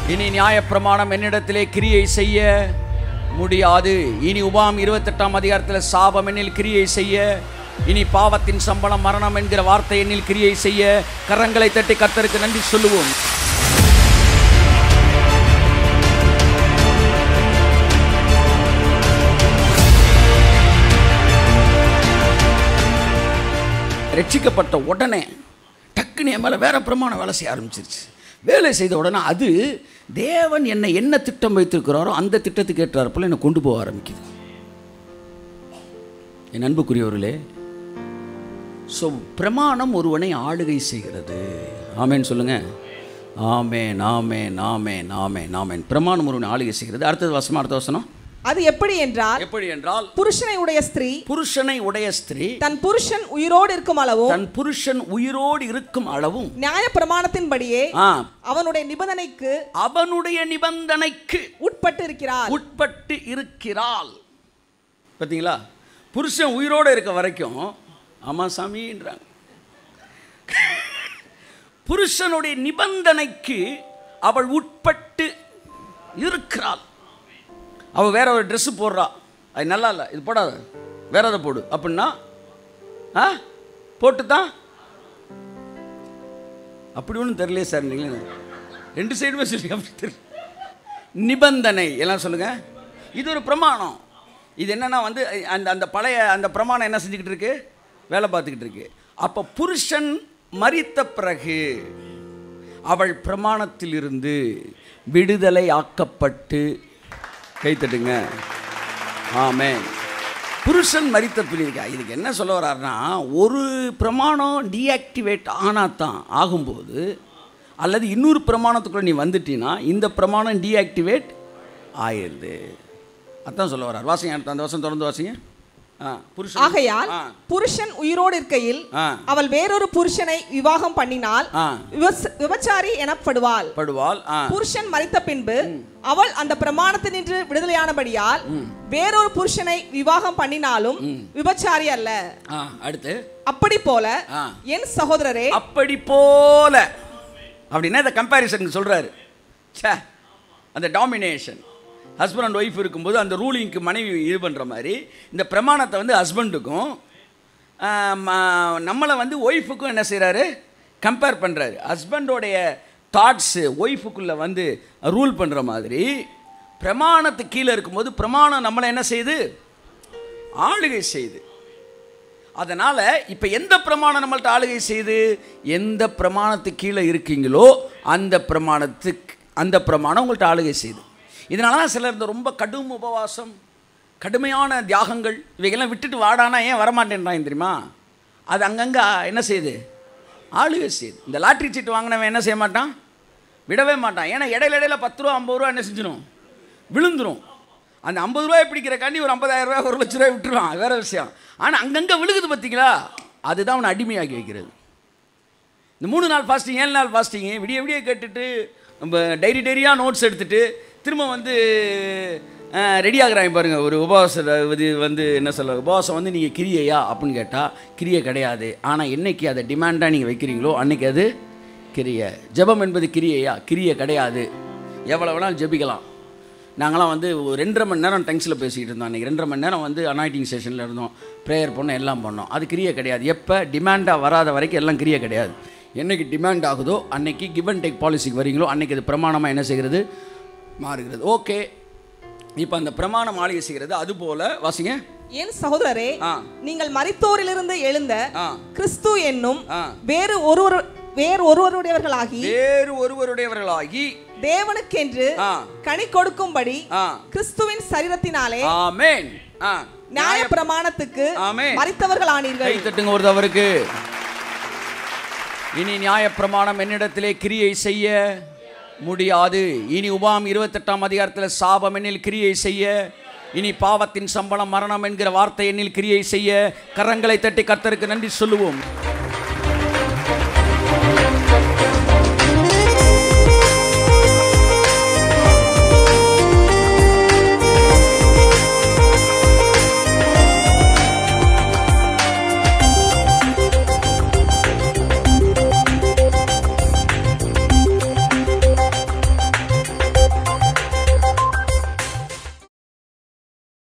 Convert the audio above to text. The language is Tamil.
இனி நியாயப்பிரமாணம் என்னிடத்திலே கிரியை செய்ய முடியாது இனி உபாம் இருபத்தெட்டாம் அதிகாரத்தில் சாபம் என்னில் கிரியை செய்ய இனி பாவத்தின் சம்பளம் மரணம் என்கிற வார்த்தை என்னில் கிரியை செய்ய கரங்களை தட்டி கர்த்தருக்கு நன்றி சொல்லுவோம் ரட்சிக்கப்பட்ட உடனே டக்குன்னு என் மேலே வேற பிரமாணம் வேலை செய்ய ஆரம்பிச்சிருச்சு வேலை செய்த உடனே அது தேவன் என்னை என்ன திட்டம் வைத்திருக்கிறாரோ அந்த திட்டத்துக்கு ஏற்றாற்போல் என்னை கொண்டு போக ஆரம்பிக்குது என் அன்புக்குரியவர்களே ஸோ பிரமாணம் ஒருவனை ஆளுகை செய்கிறது ஆமேன் சொல்லுங்க ஆமேன் ஆமேன் ஆமேன் ஆமேன் ஆமேன் பிரமாணம் ஒருவனை ஆளுகை செய்கிறது அடுத்தது வசனம் அடுத்த வசனம் அது எப்படி என்றால் எப்படி என்றால் புருஷனை உடைய ஸ்திரீ புருஷனை உடைய ஸ்திரீ தன் புருஷன் உயிரோடு இருக்கும் அளவும் தன் புருஷன் உயிரோடு இருக்கும் அளவும் நியாய பிரமாணத்தின்படியே ஆ, அவனுடைய நிபந்தனைக்கு அவனுடைய நிபந்தனைக்கு உட்பட்டு இருக்கிறார் உட்பட்டு இருக்கிறாள் பார்த்தீங்களா புருஷன் உயிரோடு இருக்க வரைக்கும் ஆமா சாமின்றாங்க புருஷனுடைய நிபந்தனைக்கு அவள் உட்பட்டு இருக்கிறாள் அவள் வேற ஒரு ட்ரெஸ்ஸு போடுறா அது நல்லா இல்லை இது போடாத வேற எதை போடு அப்படின்னா ஆ போட்டு தான் அப்படி ஒன்றும் தெரியலையே சார் நீங்கள் ரெண்டு சைடுமே சொல்லி அப்படி தெரியல நிபந்தனை எல்லாம் சொல்லுங்க இது ஒரு பிரமாணம் இது என்னன்னா வந்து அந்த அந்த பழைய அந்த பிரமாணம் என்ன செஞ்சுக்கிட்டு இருக்கு வேலை பார்த்துக்கிட்டு இருக்கு அப்போ புருஷன் மரித்த பிறகு அவள் பிரமாணத்திலிருந்து விடுதலை ஆக்கப்பட்டு கைத்தட்டுங்க ஆமென் புருஷன் மரித்த பிரிக்கா இதுக்கு என்ன சொல்ல வர்றாருன்னா ஒரு பிரமாணம் டீஆக்டிவேட் ஆனால் தான் ஆகும்போது அல்லது இன்னொரு பிரமாணத்துக்குள்ள நீ வந்துட்டீன்னா இந்த பிரமாணம் டீஆக்டிவேட் ஆயிடுது அதான் சொல்ல வர்றார் வாசிங்க அடுத்த அந்த வருஷம் தொடர்ந்து வாசிங்க ஆ புருஷன் ஆகையால் ஆ புருஷன் உயிரோடு இருக்கையில் ஆ. அவள் வேறொரு புருஷனை விவாகம் பண்ணினால் ஆ. விவச- விபச்சாரி எனப்படுவாள் படுவாள் ஆ புருஷன் மரித்த பின்பு அவள் அந்த பிரமாணத்தினின்று விடுதலையானபடியால் வேறொரு புருஷனை விவாகம் பண்ணினாலும் விபச்சாரி அல்ல ஆ அடுத்து அப்படி போல ஆ. என் சகோதரரே அப்படி போல அப்படின்னா இந்த கம்பேரிசன் சொல்கிறாரு ச்சே அந்த டாமினேஷன் ஹஸ்பண்ட் அண்ட் ஒய்ஃப் இருக்கும்போது அந்த ரூலிங்க்கு மனைவி இது பண்ணுற மாதிரி இந்த பிரமாணத்தை வந்து ஹஸ்பண்டுக்கும் நம்மளை வந்து ஒய்ஃபுக்கும் என்ன செய்கிறாரு கம்பேர் பண்ணுறாரு ஹஸ்பண்டோடைய தாட்ஸு ஒய்ஃபுக்குள்ளே வந்து ரூல் பண்ணுற மாதிரி பிரமாணத்துக்கு கீழே இருக்கும்போது பிரமாணம் நம்மளை என்ன செய்யுது ஆளுகை செய்யுது அதனால் இப்போ எந்த பிரமாணம் நம்மள்ட்ட ஆளுகை செய்து எந்த பிரமாணத்துக்கு கீழே இருக்கீங்களோ அந்த பிரமாணத்துக்கு அந்த பிரமாணம் உங்கள்ட்ட ஆளுகை செய்யுது இதனால தான் சிலர் இந்த ரொம்ப கடும் உபவாசம் கடுமையான தியாகங்கள் இவைகள்லாம் விட்டுட்டு வாடானா ஏன் வரமாட்டேன்றான் தெரியுமா அது அங்கங்கே என்ன செய்யுது ஆளுகை செய்யுது இந்த லாட்ரி சீட்டு வாங்கினவன் என்ன செய்ய மாட்டான் விடவே மாட்டான் ஏன்னா இடையில இடையில பத்து ரூபா ஐம்பது ரூபா என்ன செஞ்சிடும் விழுந்துரும் அந்த ஐம்பது ரூபாய் பிடிக்கிறக்காண்டி ஒரு ஐம்பதாயிரம் ரூபாய் ஒரு லட்ச ரூபாய் விட்டுருவான் வேற விஷயம் ஆனால் அங்கங்கே விழுகுது பார்த்தீங்களா அதுதான் அவனை அடிமையாக்கி வைக்கிறது இந்த மூணு நாள் ஃபாஸ்டிங் ஏழு நாள் ஃபாஸ்டிங்கு விடிய விடிய கேட்டுட்டு நம்ம டைரி டைரியாக நோட்ஸ் எடுத்துட்டு திரும்ப வந்து ரெடி ஆகுறாங்க பாருங்கள் ஒரு உபவாச இது வந்து என்ன சொல்ல உபவாசம் வந்து நீங்கள் கிரியையா அப்படின்னு கேட்டால் கிரியை கிடையாது ஆனால் என்னைக்கு அதை டிமாண்டாக நீங்கள் வைக்கிறீங்களோ அன்னைக்கு அது கிரியை ஜெபம் என்பது கிரியையா கிரியை கிடையாது எவ்வளோ வேணாலும் ஜெபிக்கலாம் நாங்களாம் வந்து ஒரு ரெண்டரை மணி நேரம் டங்ஸில் பேசிக்கிட்டு இருந்தோம் அன்றைக்கி ரெண்டரை மணி நேரம் வந்து அனாய்டிங் செஷனில் இருந்தோம் ப்ரேயர் பண்ணோம் எல்லாம் பண்ணோம் அது கிரியை கிடையாது எப்போ டிமாண்டாக வராத வரைக்கும் எல்லாம் கிரியை கிடையாது என்னைக்கு டிமாண்ட் ஆகுதோ அன்னைக்கு கிவ் அண்ட் டேக் பாலிசிக்கு வரீங்களோ அன்னைக்கு அது பிரமாணமாக என்ன செய்கிறது மாறுகிறது ஓகே இப்போ அந்த பிரமாணம் ஆளுகை செய்கிறது அதுபோல் வாசிங்க என் சகோதரரே ஆ. நீங்கள் மரித்தோரிலிருந்து எழுந்த ஆ. கிறிஸ்து என்னும் ஆ. வேறு ஒருவர் வேறு ஒருவருடையவர்களாகி வேறு ஒருவருடையவர்களாகி தேவனுக்கென்று ஆ. கனி கொடுக்கும்படி ஆ கிறிஸ்துவின் சரீரத்தினாலே ஆமென் ஆ நியாய பிரமாணத்துக்கு ஆமென். மறித்தவர்கள் ஆனீர்கள் கை தட்டுங்க ஒரு தவறுக்கு இனி நியாயப்பிரமாணம் என்னிடத்திலே கிரியை செய்ய முடியாது இனி உபாம் இருபத்தெட்டாம் அதிகாரத்தில் சாபம் என்னில் கிரியை செய்ய இனி பாவத்தின் சம்பளம் மரணம் என்கிற வார்த்தை என்னில் கிரியை செய்ய கரங்களை தட்டி கர்த்தருக்கு நன்றி சொல்லுவோம்